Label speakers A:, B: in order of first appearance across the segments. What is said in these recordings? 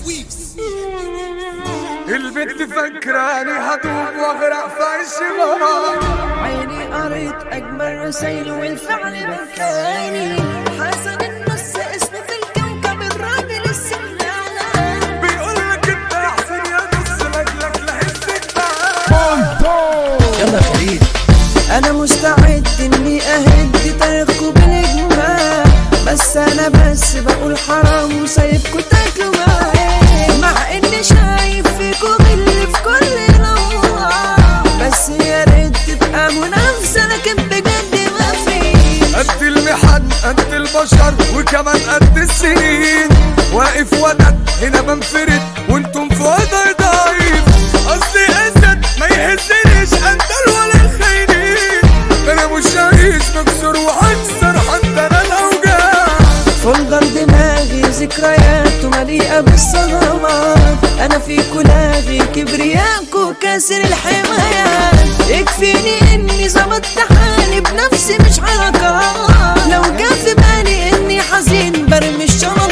A: البنت فكراني هدوب واغرق في عش غرام
B: عيني قريت اجمل رسايل والفعل بكاني حسن النص اسمي في الكوكب الراجل السمانة
A: بيقول لك انت احسن يا نص لاجلك لحسك
C: يلا فريد
B: انا مستعد اني اهد تاريخكم بالاجماع بس انا بس بقول حرام وسايبكوا تاكلوا معايا مع اني شايف فيكوا غل في كل نوع بس يا ريت تبقى منافسه لكن بجد ما في
A: قد المحن قد البشر وكمان قد السنين واقف ودد هنا بنفرد وانتم في وضع ضعيف اصلي اسد ما يهزنيش اندل ولا الخاينين انا مش عايز مكسور وهكسر حتى انا الاوجاع
B: فولدر دماغي ذكريات مليئة بالصدمات أنا في كلاغي كبرياكو كاسر الحمايات يكفيني إني ظبطت حالي بنفسي مش حركات لو جا في بالي إني حزين برمي شنط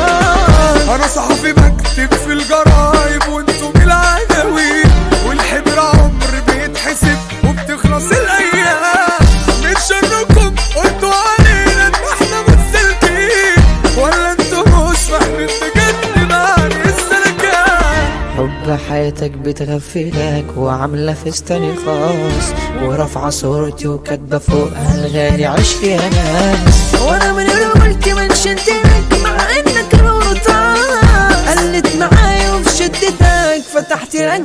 B: دولارات
A: انا صحفي بكتب في الجرايب وانتم العناوين والحبر عمر بيتحسب وبتخلص الايام من شركم قلتوا علينا ان احنا متسلكين ولا انتوا مش فاهمين بجد معنى السلكان
B: حب حياتك بتغفلك وعاملة فستاني خاص ورافعة صورتي وكاتبة فوقها الغالي عشت يا ناس وانا من قلت منشنتك مع انك الورطان قلت معايا وفي شدتك فتحت لك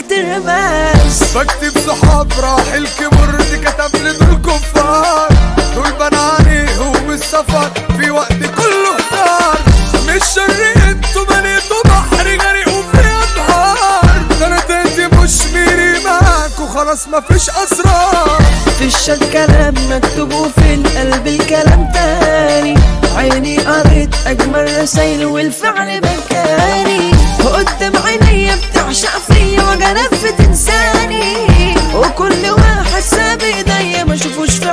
B: ترباس
A: بكتب صحاب راح الكبر دي كتب لي دول كفار دول بنى عليهم السفر في وقت كله هزار مش شر انتوا بنيتوا بحر غريق وفي انهار ده انا تهدي مش ميري معاك وخلاص مفيش اسرار
B: في الشات كلام مكتوب وفي القلب الكلام تاني عيني قريت اجمل رسايل والفعل بكاني وقدام عينيا بتعشق فيا وجنف تنساني وكل واحد ساب ايديا ما اشوفوش في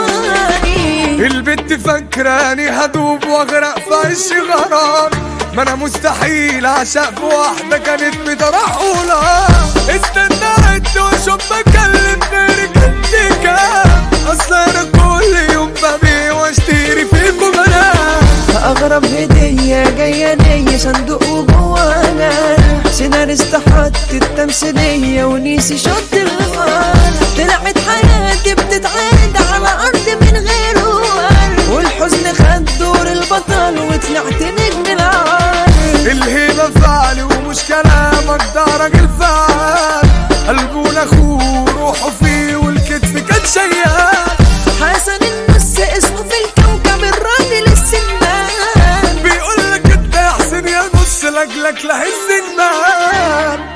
B: عنواني
A: البنت فكراني هدوب واغرق في عش غرام ما انا مستحيل اعشق في واحدة كانت بترحولها استنيت واشوف بكلم غيرك انت كام اصل انا كل يوم ببيع واشتري فيكم انا
B: اغرب هدية جاية ليا صندوق وجوانا سيناريست حط التمثيلية ونيسي شط الغفار طلعت حياتي بتتعاد على ارض من غير ورد والحزن خد دور البطل وطلعت نجم العار
A: الهيبة فعلي ومش كلامك ده راجل فعال قلبه اخوه روحه فيه والكتف كان شيال
B: حسن النص اسمه في الكوكب الراجل السمان
A: بيقول لك انت يا حسين يا نص لاجلك لهز النار